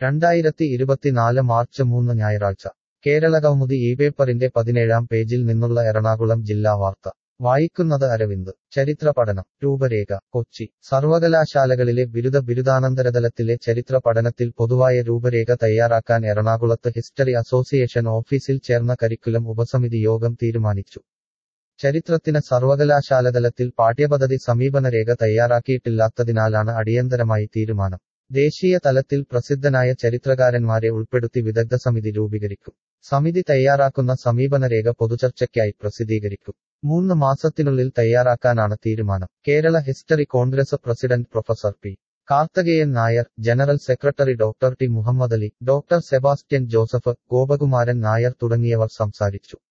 രണ്ടായിരത്തി ഇരുപത്തിനാല് മാർച്ച് മൂന്ന് ഞായറാഴ്ച കേരള കൗമുദി ഈ പേപ്പറിന്റെ പതിനേഴാം പേജിൽ നിന്നുള്ള എറണാകുളം ജില്ലാ വാർത്ത വായിക്കുന്നത് അരവിന്ദ് ചരിത്ര പഠനം രൂപരേഖ കൊച്ചി സർവകലാശാലകളിലെ ബിരുദ ബിരുദാനന്തരതലത്തിലെ ചരിത്ര പഠനത്തിൽ പൊതുവായ രൂപരേഖ തയ്യാറാക്കാൻ എറണാകുളത്ത് ഹിസ്റ്ററി അസോസിയേഷൻ ഓഫീസിൽ ചേർന്ന കരിക്കുലം ഉപസമിതി യോഗം തീരുമാനിച്ചു ചരിത്രത്തിന് സർവകലാശാലതലത്തിൽ പാഠ്യപദ്ധതി സമീപനരേഖ തയ്യാറാക്കിയിട്ടില്ലാത്തതിനാലാണ് അടിയന്തരമായി തീരുമാനം ദേശീയ തലത്തിൽ പ്രസിദ്ധനായ ചരിത്രകാരന്മാരെ ഉൾപ്പെടുത്തി വിദഗ്ധ സമിതി രൂപീകരിക്കും സമിതി തയ്യാറാക്കുന്ന സമീപനരേഖ പൊതുചർച്ചയ്ക്കായി പ്രസിദ്ധീകരിക്കും മൂന്ന് മാസത്തിനുള്ളിൽ തയ്യാറാക്കാനാണ് തീരുമാനം Kerala history congress president professor P Karthikeyan Nair general secretary doctor T Muhammad Ali doctor Sebastian Joseph Gopakumaran Nair തുടങ്ങിയവർ സംസാരിച്ചു